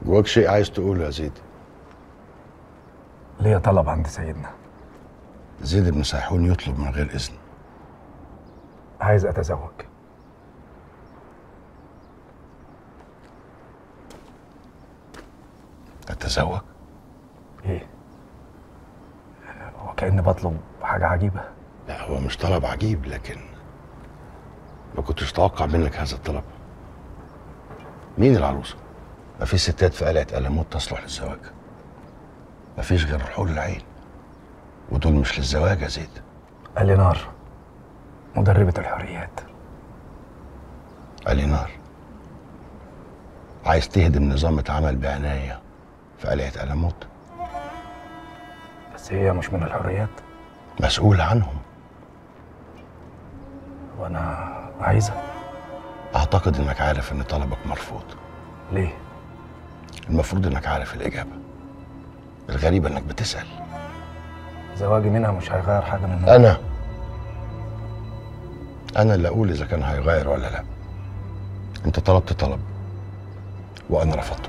جواك شيء عايز تقوله يا زيد ليا طلب عند سيدنا زيد بن سيحون يطلب من غير إذن عايز اتزوج تتزوج ايه وكأني بطلب حاجة عجيبة لا هو مش طلب عجيب لكن ما كنتش اتوقع منك هذا الطلب مين العروسه ما في ستات في قلعه قلموت تصلح للزواج ما فيش غير حور العين ودول مش للزواج يا زيد الينار مدربة الحريات علي نار عايز تهدم نظام اتعمل بعناية في قلعة قلموت بس هي مش من الحريات مسؤول عنهم وانا عايزة اعتقد انك عارف ان طلبك مرفوض ليه المفروض انك عارف الاجابة الغريب انك بتسأل زواجي منها مش هيغير حاجة من انا انا اللي اقول اذا كان هيغير ولا لا انت طلبت طلب وانا رفضته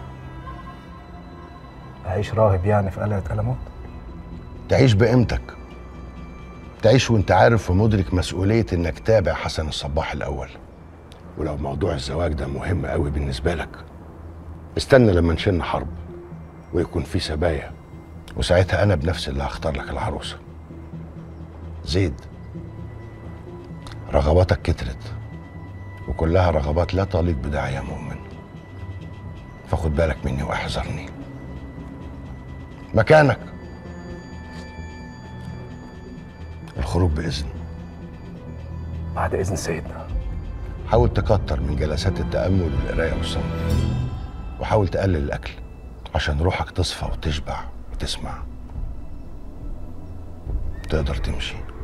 أعيش راهب يعني في قلعة قلموت تعيش بقيمتك تعيش وانت عارف ومدرك مسؤولية انك تابع حسن الصباح الاول ولو موضوع الزواج ده مهم قوي بالنسبة لك استنى لما نشن حرب ويكون في سبايا وساعتها انا بنفسي اللي هختار لك العروسة زيد رغباتك كترت وكلها رغبات لا تليق بداعي يا مؤمن فخد بالك مني واحذرني مكانك الخروج بإذن بعد إذن سيدنا حاول تكتر من جلسات التأمل والقراية والصمت وحاول تقلل الأكل عشان روحك تصفى وتشبع وتسمع تقدر تمشي